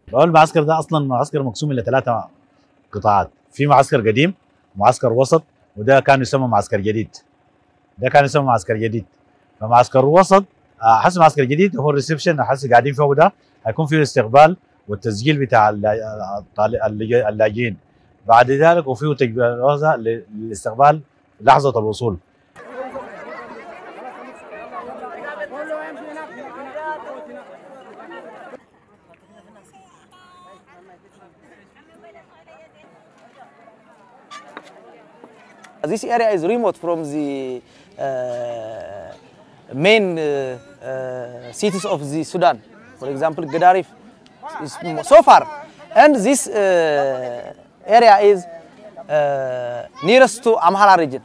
هو المعسكر ده اصلا معسكر مقسوم الى ثلاثه قطاعات في معسكر قديم معسكر وسط وده كان يسمى معسكر جديد ده كان يسمى معسكر جديد فمعسكر وسط آه، حسب معسكر جديد هو الريسبشن حسب قاعدين فوق ده هيكون فيه الاستقبال والتسجيل بتاع اللا- الطالع- اللي- اللاجئين بعد ذلك وفيه تجهيزات للاستقبال لحظه الوصول This area is remote from the uh, main uh, uh, cities of the Sudan. For example, Gadarif is m- so far, and this uh, area is uh, nearest to Amhara region.